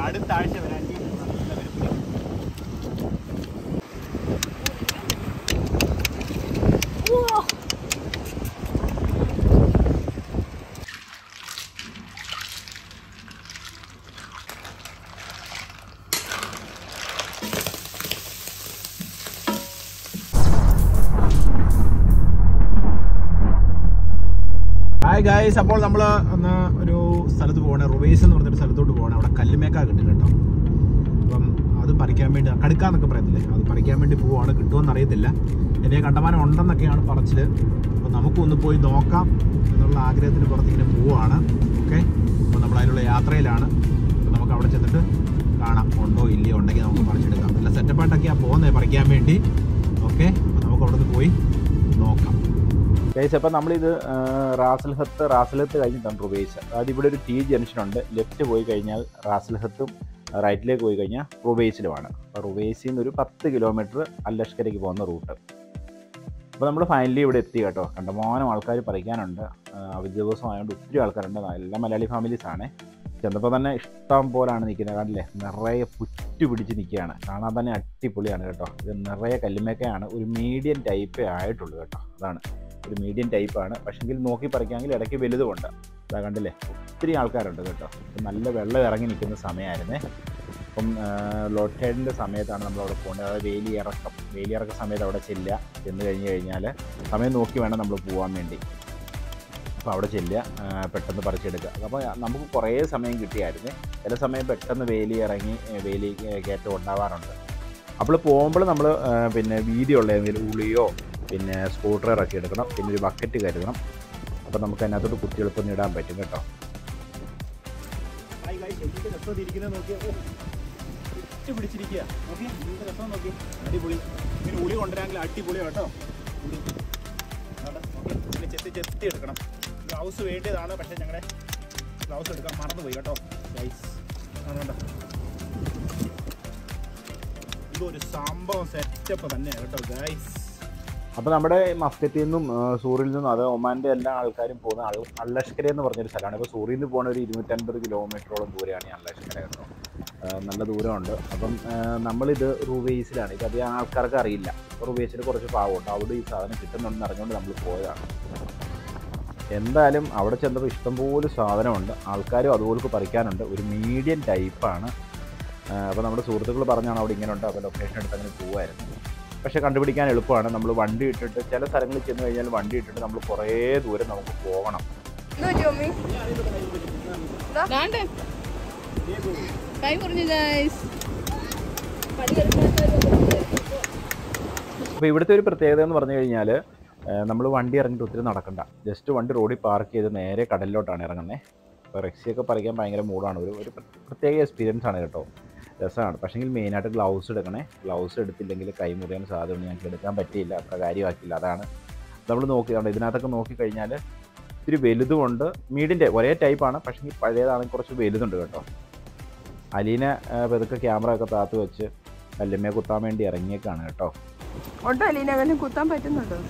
അടുത്ത ആഴ്ച വരാൻ നല്ല വരും ഹായ് ഗായ്സ് അപ്പോൾ നമ്മൾ ഒന്ന് ഒരു സ്ഥലത്ത് പോകണേ റുവേസ് എന്ന് പറഞ്ഞൊരു സ്ഥലത്തോട്ട് പോകണേ അവിടെ കല്ലുമേക്ക കിട്ടും കേട്ടോ അപ്പം അത് പറിക്കാൻ വേണ്ടി കടുക്കാന്നൊക്കെ പറയത്തില്ലേ അത് പറിക്കാൻ വേണ്ടി പോവാണ് കിട്ടുമെന്ന് അറിയത്തില്ല എന്നെ കണ്ടമാനം ഉണ്ടെന്നൊക്കെയാണ് പറച്ചിൽ അപ്പോൾ നമുക്കൊന്ന് പോയി നോക്കാം എന്നുള്ള ആഗ്രഹത്തിന് പുറത്ത് ഇങ്ങനെ പോവാണ് ഓക്കെ അപ്പോൾ നമ്മൾ അതിനുള്ള യാത്രയിലാണ് അപ്പോൾ നമുക്ക് അവിടെ ചെന്നിട്ട് കാണാം ഉണ്ടോ ഇല്ലയോ ഉണ്ടെങ്കിൽ നമുക്ക് പറിച്ചെടുക്കാം നല്ല സെറ്റപ്പായിട്ടൊക്കെയാണ് പോകുന്നത് പറിക്കാൻ വേണ്ടി ഓക്കെ അപ്പോൾ നമുക്ക് അവിടെ നിന്ന് പോയി നോക്കാം ഗൈസ് അപ്പം നമ്മളിത് ആ, റാസൽഹത്ത് റാസൽഹത്ത് കഴിഞ്ഞിട്ടാണ് റുബേസ് അതായത് ഇവിടെ ഒരു ടി ജംഗ്ഷൻ ഉണ്ട് ലെഫ്റ്റ് പോയി കഴിഞ്ഞാൽ റാസൽഹത്തും റൈറ്റിലേക്ക് പോയി കഴിഞ്ഞാൽ റുബേസിലുമാണ് അപ്പോൾ റുബേസിൽ നിന്ന് ഒരു പത്ത് കിലോമീറ്റർ അല്ലഷ്കരയ്ക്ക് പോകുന്ന റൂട്ട് അപ്പോൾ നമ്മൾ ഫൈനലി ഇവിടെ എത്തി കേട്ടോ കണ്ടമാനം ആൾക്കാർ പറിക്കാനുണ്ട് ആ, അവധി ദിവസമായതുകൊണ്ട് ഒത്തിരി ആൾക്കാരുണ്ട് എല്ലാ മലയാളി ഫാമിലീസ് ആണ് ചെന്നപ്പോൾ തന്നെ ഇഷ്ടം പോലാണ് നിൽക്കുന്നത് കണ്ടില്ലേ നിറയെ പുറ്റു പിടിച്ച് നിൽക്കുകയാണ് കാണാൻ തന്നെ അടിപൊളിയാണ് കേട്ടോ ഇത് നിറയെ കല്ലുമേക്കയാണ് ഒരു മീഡിയം ടൈപ്പേ ആയിട്ടുള്ളൂ കേട്ടോ അതാണ് ഒരു മീഡിയം ടൈപ്പാണ് പക്ഷെങ്കിൽ നോക്കി പറിക്കാമെങ്കിൽ ഇടയ്ക്ക് വലുതുമുണ്ട് അതാ കണ്ടില്ലേ ഒത്തിരി ആൾക്കാരുണ്ട് കേട്ടോ ഇപ്പം നല്ല വെള്ളം ഇറങ്ങി നിൽക്കുന്ന സമയമായിരുന്നേ അപ്പം ലോട്ടേഡിൻ്റെ സമയത്താണ് നമ്മൾ അവിടെ പോകുന്നത് അതായത് വേലി ഇറക്കം വേലി ഇറക്ക സമയത്ത് അവിടെ ചെല്ലുക ചെന്ന് കഴിഞ്ഞ് കഴിഞ്ഞാൽ സമയം നോക്കി വേണം നമ്മൾ പോകാൻ വേണ്ടി അപ്പോൾ അവിടെ ചെല്ലുക ആ, പെട്ടെന്ന് പറിച്ചെടുക്കുക അപ്പോൾ നമുക്ക് കുറേ സമയം കിട്ടിയായിരുന്നു ചില സമയം പെട്ടെന്ന് വേലി ഇറങ്ങി ഏ, വേലി ഏ, കയറ്റം ഉണ്ടാവാറുണ്ട് അപ്പോൾ പോകുമ്പോൾ നമ്മൾ പിന്നെ വീതിയുള്ള ഏതെങ്കിലും ഉളിയോ പിന്നെ സ്കൂട്ടർ ഇറക്കി എടുക്കണം പിന്നെ ഒരു ബക്കറ്റ് കരുതണം അപ്പോൾ നമുക്ക് അതിനകത്തോട്ട് കുത്തി എളുപ്പം ഇടാൻ പറ്റും കേട്ടോ ഹായ് ഗൈസ് എന്ത് രസം ഇരിക്കുന്നത് നോക്കിയാ ഓ ഇട്ട് പിടിച്ചിരിക്കുക നോക്കി എന്ത് രസം നോക്കി അടിപൊളി ഇങ്ങനെ ഉളി കൊണ്ടുവരാമെങ്കിൽ അടിപൊളി കേട്ടോ ഉളി അവിടെ നോക്കി പിന്നെ ചെത്തി ചെത്തി എടുക്കണം ഗ്ലൗസ് വേണ്ടിയതാണ് പക്ഷേ ഞങ്ങളുടെ ഗ്ലൗസ് എടുക്കാൻ മറന്നുപോയി കേട്ടോ ഗൈസ് അതുകൊണ്ടോ ഇതൊരു സംഭവം സെറ്റപ്പ് തന്നെയാണ് കേട്ടോ ഗൈസ് അപ്പോൾ നമ്മുടെ മസ്കറ്റിൽ നിന്നും ആ, സൂറിൽ നിന്നും അത് ഒമാൻ്റെ എല്ലാ ആൾക്കാരും പോകുന്ന അൾ അള്ളഷ്കര എന്ന് പറഞ്ഞൊരു സ്ഥലമാണ് ഇപ്പോൾ സൂറിൽ നിന്ന് പോകുന്ന ഒരു ഇരുന്നൂറ്റൻപത് കിലോമീറ്ററോളം ദൂരെയാണ് ഈ അള്ളഷ്കര കേട്ടോ ആ, നല്ല ദൂരമുണ്ട് അപ്പം ആ, നമ്മളിത് റുവേസിലാണ് ഇത് അധികം ആൾക്കാർക്ക് അറിയില്ല റുവേസിൽ കുറച്ച് പാവമുണ്ട് അവിടെ ഈ സാധനം കിട്ടുന്നുണ്ടെന്ന് അറിഞ്ഞുകൊണ്ട് നമ്മൾ പോയതാണ് എന്തായാലും അവിടെ ചെന്നപ്പോൾ ഇഷ്ടംപോലെ സാധനമുണ്ട് ആൾക്കാരും അതുപോലെ പറിക്കാനുണ്ട് ഒരു മീഡിയം ടൈപ്പാണ് അപ്പോൾ നമ്മുടെ സുഹൃത്തുക്കൾ പറഞ്ഞാണ് അവിടെ ഇങ്ങനെ ഉണ്ട് അപ്പോൾ ലൊക്കേഷൻ എടുത്ത് അങ്ങനെ പോകുമായിരുന്നു പക്ഷേ കണ്ടുപിടിക്കാൻ എളുപ്പമാണ് നമ്മൾ വണ്ടി ഇട്ടിട്ട് ചില സ്ഥലങ്ങളിൽ ചെന്ന് കഴിഞ്ഞാൽ വണ്ടി ഇട്ടിട്ട് നമ്മൾ കുറേ ദൂരം നമുക്ക് പോകണം ദാണ്ടെ. കൈ മുറിഞ്ഞു ഗൈസ് അപ്പോൾ ഇവിടുത്തെ ഒരു പ്രത്യേകത എന്ന് പറഞ്ഞു കഴിഞ്ഞാൽ നമ്മൾ വണ്ടി ഇറങ്ങിയിട്ട് ഒത്തിരി നടക്കണ്ട ജസ്റ്റ് വണ്ടി റോഡിൽ പാർക്ക് ചെയ്ത് നേരെ കടലിലോട്ടാണ് ഇറങ്ങുന്നത് അപ്പോൾ റെക്സിയൊക്കെ പറിക്കാൻ ഭയങ്കര മൂടാണ് ഒരു ഒരു പ്ര- പ്രത്യേക എക്സ്പീരിയൻസ് ആണ് കേട്ടോ രസമാണ് പക്ഷേങ്കിൽ മെയിനായിട്ട് ഗ്ലൗസ് എടുക്കണേ ഗ്ലൗസ് എടുത്തില്ലെങ്കിൽ കൈ മുറിയാൻ സാധ്യത ഞങ്ങൾക്ക് എടുക്കാൻ പറ്റിയില്ല അത്ര കാര്യമാക്കില്ല അതാണ് നമ്മൾ നോക്കി കണ്ടോ ഇതിനകത്തൊക്കെ നോക്കിക്കഴിഞ്ഞാൽ ഇത്തിരി വലുതുമുണ്ട് മീഡിയൻ്റെ ഒരേ ടൈപ്പാണ് പക്ഷേ പഴയതാണെങ്കിൽ കുറച്ച് വലുതുണ്ട് കേട്ടോ അലീന ആ, പതുക്കെ ക്യാമറ ഒക്കെ താത്ത് വെച്ച് കല്ലുമ്മയെ കുത്താൻ വേണ്ടി ഇറങ്ങിയേക്കാണ് കേട്ടോ ഉണ്ടോ അലീന അങ്ങനെ കുത്താൻ പറ്റുന്നുണ്ടോ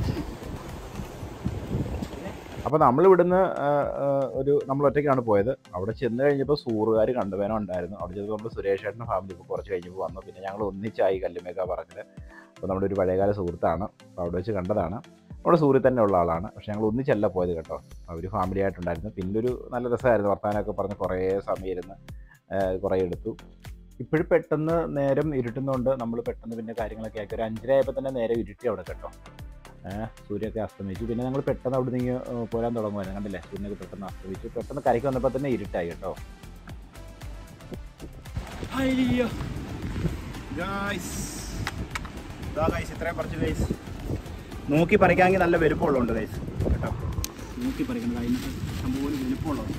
അപ്പോൾ നമ്മൾ ഇവിടുന്ന് ആ, ആ, ഒരു നമ്മൾ ഒറ്റയ്ക്കാണ് പോയത് അവിടെ ചെന്ന് കഴിഞ്ഞപ്പോൾ സൂറുകാർ കണ്ടുവേനം ഉണ്ടായിരുന്നു അവിടെ ചെന്നപ്പോൾ നമ്മൾ സുരേഷ് ഏട്ടൻ്റെ ഫാമിലി ഇപ്പോൾ കുറച്ച് കഴിഞ്ഞപ്പോൾ വന്നു പിന്നെ ഞങ്ങൾ ഒന്നിച്ചായി കല്ലുമേക്ക പറക്കൽ അപ്പോൾ നമ്മുടെ ഒരു പഴയകാല സുഹൃത്താണ് അപ്പോൾ അവിടെ വെച്ച് കണ്ടതാണ് നമ്മുടെ സൂര്യൻ തന്നെ ഉള്ള ആളാണ് പക്ഷേ ഞങ്ങൾ ഒന്നിച്ചല്ല പോയത് കേട്ടോ അവർ ഫാമിലി ആയിട്ടുണ്ടായിരുന്നു പിന്നെ ഒരു നല്ല രസമായിരുന്നു വർത്തമാനമൊക്കെ പറഞ്ഞ് കുറേ സമയം ഇരുന്ന് ആ, കുറേ എടുത്തു ഇപ്പോഴും പെട്ടെന്ന് നേരം ഇരുട്ടുന്നതുകൊണ്ട് നമ്മൾ പെട്ടെന്ന് പിന്നെ കാര്യങ്ങളൊക്കെ ആക്കി ഒരു അഞ്ചര ആയപ്പോൾ തന്നെ നേരെ ഇരുട്ടി അവിടെ കേട്ടോ ഏഹ് സൂര്യമൊക്കെ അസ്തമിച്ചു പിന്നെ ഞങ്ങൾ പെട്ടെന്ന് അവിടെ നിന്ന് പോരാൻ തുടങ്ങുമായിരുന്നു കണ്ടില്ലേ സൂര്യനൊക്കെ പെട്ടെന്ന് അസ്തമിച്ചു പെട്ടെന്ന് കരയ്ക്ക് വന്നപ്പോൾ തന്നെ ഇരുട്ടായി കേട്ടോ അയ്യോ ഗായ്സ് ഇതാ ഗൈസ് ഇത്രയും പറിച്ചു ഗൈസ് നോക്കി പറിക്കാമെങ്കിൽ നല്ല വലുപ്പമുള്ളതുണ്ട് ഗൈസ് കേട്ടോ നോക്കി പറിക്കണം അതിനകത്ത് ഇഷ്ടംപോലെ വലുപ്പമുള്ളത്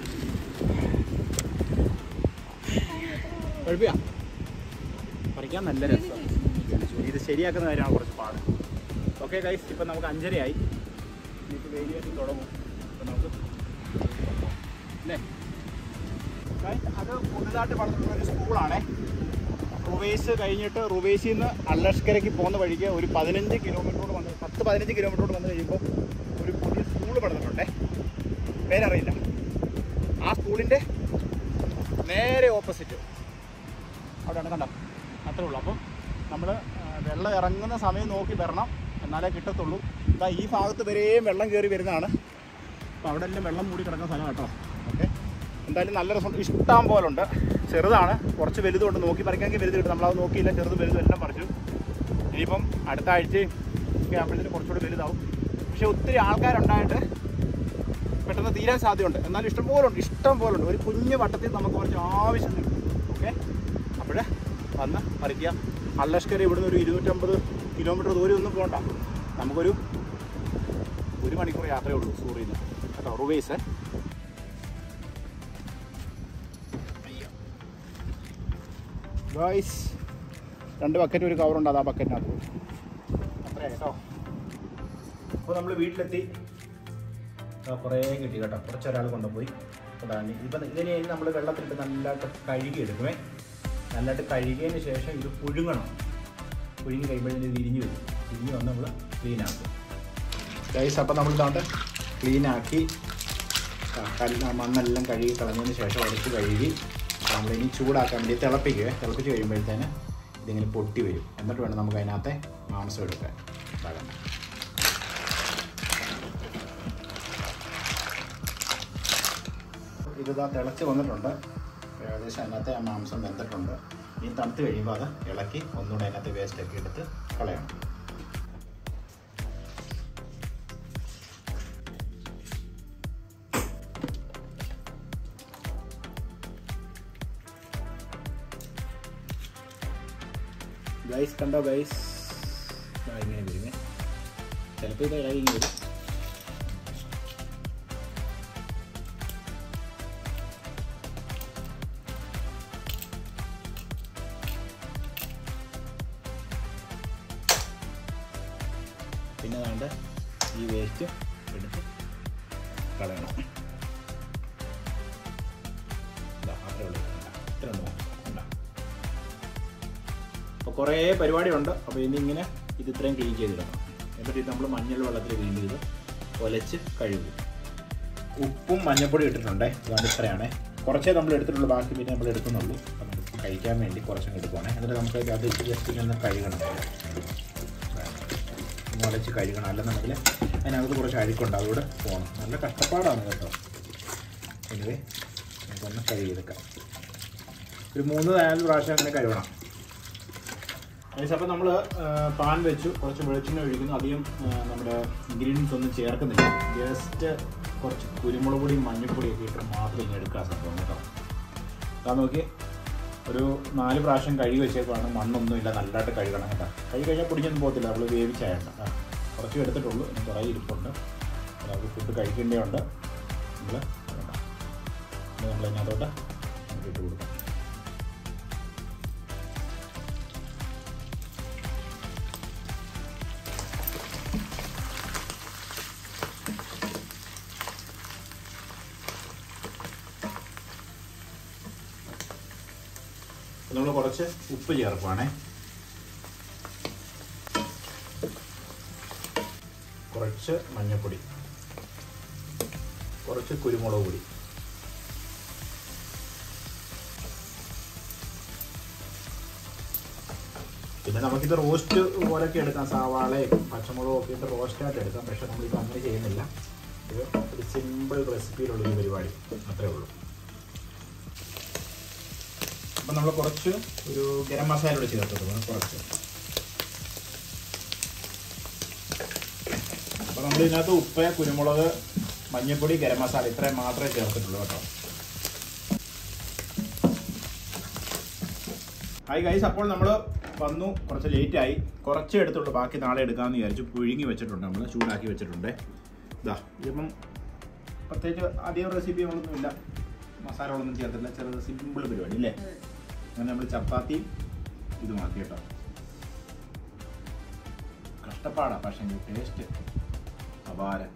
കുഴപ്പമില്ല പറിക്കാൻ നല്ല രസം ഇത് ശരിയാക്കുന്ന കാര്യമാണ് കുറച്ച് പാട് ഓക്കെ ഗൈസ് ഇപ്പം നമുക്ക് അഞ്ചരയായി ഇനിയിപ്പോൾ വേലിയായിട്ട് തുടങ്ങും അപ്പം നമുക്ക് അല്ലേ Guys, അത് പുതുതായിട്ട് വളർത്തുന്ന ഒരു സ്കൂളാണേ റുവേസ് കഴിഞ്ഞിട്ട് റുവേസിൽ നിന്ന് അല്ലഷ്കരയ്ക്ക് പോകുന്ന വഴിക്ക് ഒരു പതിനഞ്ച് കിലോമീറ്ററോട് വന്ന് പത്ത് പതിനഞ്ച് കിലോമീറ്ററോട് വന്ന് കഴിയുമ്പോൾ ഒരു പുതിയ സ്കൂൾ പണിതിട്ടുണ്ടേ പേരറിയില്ല ആ സ്കൂളിൻ്റെ നേരെ ഓപ്പോസിറ്റ് അവിടെയാണ് കണ്ടോ അത്രേ ഉള്ളൂ അപ്പം നമ്മൾ വെള്ളം ഇറങ്ങുന്ന സമയം നോക്കി വരണം എന്നാലേ കിട്ടത്തുള്ളൂ ഇതാ ഈ ഭാഗത്ത് വരെയും വെള്ളം കയറി വരുന്നതാണ് അപ്പോൾ അവിടെ എല്ലാം വെള്ളം മൂടി കിടക്കുന്ന സ്ഥലം കേട്ടോ ഓക്കെ എന്തായാലും നല്ല രസം ഇഷ്ടം പോലെ ഉണ്ട് ചെറുതാണ് കുറച്ച് വലുതുണ്ട് നോക്കി പറിക്കാമെങ്കിൽ വലുത് കിട്ടും നമ്മളത് നോക്കിയില്ല ചെറുത് വലുതും എല്ലാം പറിച്ചു ഇനിയിപ്പം അടുത്ത ആഴ്ചയും ഒക്കെ ആകുമ്പോഴത്തേന് കുറച്ചുകൂടി വലുതാവും പക്ഷേ ഒത്തിരി ആൾക്കാരുണ്ടായിട്ട് പെട്ടെന്ന് തീരാൻ സാധ്യതയുണ്ട് എന്നാൽ ഇഷ്ടം പോലെ ഉണ്ട് ഇഷ്ടം പോലെ ഉണ്ട് ഒരു കുഞ്ഞു വട്ടത്തിൽ നമുക്ക് കുറച്ച് ആവശ്യം കിട്ടും ഓക്കെ അപ്പോൾ വന്ന് പറിക്കുക അള്ളഷ്കര ഇവിടുന്ന് ഒരു ഇരുന്നൂറ്റമ്പത് കിലോമീറ്റർ ദൂരം ഒന്നും പോകണ്ട നമുക്കൊരു ഒരു മണിക്കൂർ യാത്രയേ ഉള്ളൂ സൂറിയിൽ നിന്ന് കേട്ടോ റുവേസ് ഗായ്സ് രണ്ട് ബക്കറ്റ് ഒരു കവറുണ്ട് അത് ആ ബക്കറ്റിനകത്ത് അത്രയാ കേട്ടോ അപ്പോൾ നമ്മൾ വീട്ടിലെത്തി ആ, കുറേ കിട്ടി കേട്ടോ കുറച്ച് ഒരാൾ കൊണ്ടുപോയി അതാണ് ഇപ്പം ഇതിനെ നമ്മൾ വെള്ളത്തിലിട്ട് നല്ലതായിട്ട് കഴുകി എടുക്കുമേ നല്ലതായിട്ട് കഴുകിയതിന് ശേഷം ഇത് പുഴുങ്ങണം പുഴുങ്ങി കഴിയുമ്പോഴത്തേന് വിരിഞ്ഞ് വരും വിരിഞ്ഞ് വന്ന് നമ്മൾ ക്ലീൻ ആക്കും ഗൈസ് അപ്പം നമ്മൾ ഇതാണ്ട് ക്ലീൻ ആക്കി ആ, കല്ല് ആ മണ്ണെല്ലാം കഴുകി കളഞ്ഞതിന് ശേഷം ഉരച്ച് കഴുകി നമ്മളിനി ചൂടാക്കാൻ വേണ്ടി തിളപ്പിക്കുക തിളപ്പിച്ച് കഴിയുമ്പോഴത്തേന് ഇതിങ്ങനെ പൊട്ടി വരും എന്നിട്ട് വേണം നമുക്ക് അതിനകത്തെ മാംസം എടുക്കാൻ ഇതാകണം ഇതിതാ തിളച്ച് വന്നിട്ടുണ്ട് ഏകദേശം അതിനകത്ത് ആ മാംസം വെന്തിട്ടുണ്ട് ഇനി തണുത്ത് കഴിയുമ്പോൾ അത് ഇളക്കി ഒന്നുകൂടെ അതിനകത്ത് വേസ്റ്റൊക്കെ എടുത്ത് കളയണം ഗൈസ് കണ്ടോ ഗൈസ് ഇങ്ങനെ വരുമേ ചിലപ്പോൾ ഇത് ഇളകി ഇങ്ങനെ വരും പിന്നെ വേണ്ട ഈ വേസ്റ്റ് എടുത്ത് കളയണം ഇതാ, അത്രേ ഉള്ളൂ. ഇതാ, ഇത്രേ ഉള്ളൂ. ഇതാ. അപ്പോൾ കുറേ പരിപാടിയുണ്ട് അപ്പോൾ ഇനി ഇങ്ങനെ ഇത് ഇത്രയും ക്ലീൻ ചെയ്തിടണം എന്നിട്ട് ഇത് നമ്മൾ മഞ്ഞൾ വെള്ളത്തിൽ വീണ്ടും ഇത് ഒലച്ച് കഴുകും ഉപ്പും മഞ്ഞൾപ്പൊടി ഇട്ടിട്ടുണ്ടേ അതുകൊണ്ട് ഇത്രയാണേ കുറച്ചേ നമ്മൾ എടുത്തിട്ടുള്ളൂ ബാക്കി പിന്നെ നമ്മൾ എടുക്കുന്നുള്ളൂ അപ്പോൾ നമുക്ക് കഴിക്കാൻ വേണ്ടി കുറച്ചങ്ങ് എടുക്കുവാണേ എന്നിട്ട് നമുക്ക് അത് ജസ്റ്റ് ഒന്ന് കഴുകണം ഒന്ന് ഒലച്ച് കഴുകണം അല്ലെന്നുണ്ടെങ്കിൽ അതിനകത്ത് കുറച്ച് അഴുക്കുണ്ട് അതുകൂടെ പോകണം നല്ല കഷ്ടപ്പാടാണ് കേട്ടോ എനിവേ നമുക്കൊന്ന് കഴുകിയെടുക്കാം ഒരു മൂന്ന് നാല് പ്രാവശ്യം അങ്ങനെ കഴുകണം അപ്പോൾ നമ്മൾ പാൻ വെച്ചു കുറച്ച് വെളിച്ചെണ്ണ ഒഴിക്കുന്നു അധികം ആ, നമ്മുടെ ഇൻഗ്രീഡിയൻസ് ഒന്നും ചേർക്കുന്നില്ല ജസ്റ്റ് കുറച്ച് കുരുമുളക് പൊടിയും മഞ്ഞൾപ്പൊടിയൊക്കെ ഇട്ട് മാത്രം ഇങ്ങനെ എടുക്കാൻ സംഭവം കേട്ടോ അതാ നോക്കി ഒരു നാല് പ്രാവശ്യം കഴുകി വെച്ചേക്കാണ് മണ്ണൊന്നും ഇല്ല നല്ലതായിട്ട് കഴുകണം കേട്ടോ കഴുകി കഴിഞ്ഞാൽ പൊടിഞ്ഞൊന്നും പോകത്തില്ല നമ്മൾ വേവിച്ചായണ്ട ആ കുറച്ച് എടുത്തിട്ടുള്ളൂ ഇനി കുറേ ഇരിപ്പുണ്ട് നമുക്ക് ഫുഡ് കഴിക്കേണ്ടതുണ്ട് നമ്മൾ നമ്മൾ അതിനകത്തോട്ട് നമുക്ക് ഇട്ട് കൊടുക്കാം നമ്മൾ കുറച്ച് ഉപ്പ് ചേർക്കുവാണേ കുറച്ച് മഞ്ഞൾപ്പൊടി കുറച്ച് കുരുമുളക് പൊടി പിന്നെ നമുക്കിത് റോസ്റ്റ് പോലൊക്കെ എടുക്കാം സവാളയും പച്ചമുളകും ഒക്കെ ഇട്ട് റോസ്റ്റായിട്ട് എടുക്കാം പക്ഷെ നമ്മളിപ്പോൾ അങ്ങനെ ചെയ്യുന്നില്ല ഇത് ഒരു സിമ്പിൾ റെസിപ്പിയിലുള്ളൊരു പരിപാടി അത്രേ ഉള്ളൂ അപ്പം നമ്മൾ കുറച്ച് ഒരു ഗരം മസാല കൂടെ ചേർത്തിട്ടുണ്ട് കുറച്ച് അപ്പോൾ നമ്മൾ ഇതിനകത്ത് ഉപ്പ് കുരുമുളക് മഞ്ഞൾപ്പൊടി ഗരം മസാല ഇത്രയും മാത്രമേ ചേർത്തിട്ടുള്ളൂ കേട്ടോ ഹായ് ഗൈസ് അപ്പോൾ നമ്മൾ വന്നു കുറച്ച് ലേറ്റ് ആയി കുറച്ചേ എടുത്തുള്ളൂ ബാക്കി നാളെ എടുക്കാമെന്ന് വിചാരിച്ചു പുഴുങ്ങി വെച്ചിട്ടുണ്ട് നമ്മൾ ചൂടാക്കി വെച്ചിട്ടുണ്ട് ഇതാ ഇതിപ്പം പ്രത്യേകിച്ച് അധികം റെസിപ്പികളൊന്നുമില്ല മസാലകളൊന്നും ചേർത്തില്ല ചെറുത് സിമ്പിൾ പരിപാടി അല്ലേ അങ്ങനെ നമ്മൾ ചപ്പാത്തി ഇത് മാറ്റി കേട്ടോ കഷ്ടപ്പാടാ പക്ഷേ ടേസ്റ്റ് അപാരം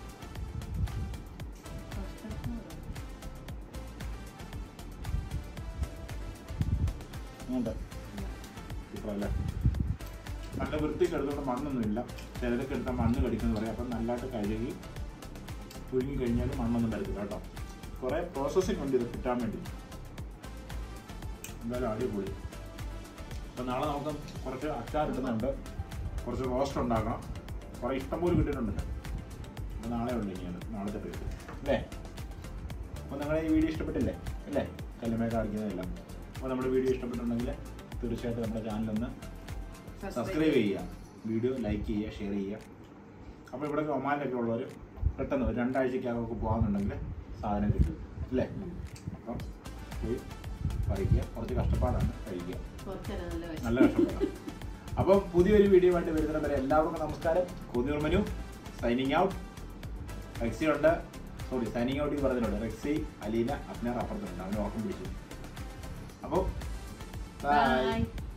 ഉണ്ട് ഇപ്പോൾ അല്ലേ നല്ല വൃത്തിക്ക് എടുത്തോണ്ട് മണ്ണൊന്നുമില്ല ചിലരൊക്കെ എടുത്താൽ മണ്ണ് കടിക്കുന്നു പറയാം അപ്പം നല്ലതായിട്ട് കഴുകി പുഴുങ്ങി കഴിഞ്ഞാൽ മണ്ണൊന്നും വരത്തില്ല കേട്ടോ കുറേ പ്രോസസ്സിംഗ് ഉണ്ട് ഇത് കിട്ടാൻ വേണ്ടി എന്തായാലും അടിപൊളി അപ്പം നാളെ നമുക്ക് കുറച്ച് അച്ചാർ ഇടുന്നുണ്ട് കുറച്ച് റോസ്റ്റ് ഉണ്ടാക്കണം കുറേ ഇഷ്ടംപോലെ കിട്ടിയിട്ടുണ്ട് അപ്പോൾ നാളെ ഉണ്ട് ഇനി അത് നാളത്തെ പേര് അല്ലേ അപ്പോൾ നിങ്ങളെ ഈ വീഡിയോ ഇഷ്ടപ്പെട്ടില്ലേ അല്ലേ കല്ലുമേ കാണിക്കുന്നതെല്ലാം അപ്പോൾ നമ്മുടെ വീഡിയോ ഇഷ്ടപ്പെട്ടിട്ടുണ്ടെങ്കിൽ തീർച്ചയായിട്ടും നമ്മുടെ ചാനലൊന്ന് സബ്സ്ക്രൈബ് ചെയ്യുക വീഡിയോ ലൈക്ക് ചെയ്യുക ഷെയർ ചെയ്യുക അപ്പോൾ ഇവിടെ ഒമാനിലൊക്കെ ഉള്ളവർ പെട്ടെന്ന് ഒരു രണ്ടാഴ്ചക്കകമൊക്കെ പോകാമെന്നുണ്ടെങ്കിൽ സാധനം കിട്ടും അല്ലേ അപ്പം പോയി കഴിക്കുക കുറച്ച് കഷ്ടപ്പാടാണ് കഴിക്കുക നല്ല കഷ്ടപ്പാടാണ് അപ്പം പുതിയൊരു വീഡിയോ ആയിട്ട് വരുന്നത് വരെ എല്ലാവർക്കും നമസ്കാരം കുതിർ മനു സൈനിങ് ഔട്ട് റെക്സി ഉണ്ട് സോറി സൈനിങ് ഔട്ട് പറഞ്ഞിട്ടുണ്ട് റെക്സി അലീന അപ്നാർ അപ്പുറത്തുണ്ട് അവന് ഉറക്കം പിടിച്ചു അപ്പോൾ ബൈ ബൈ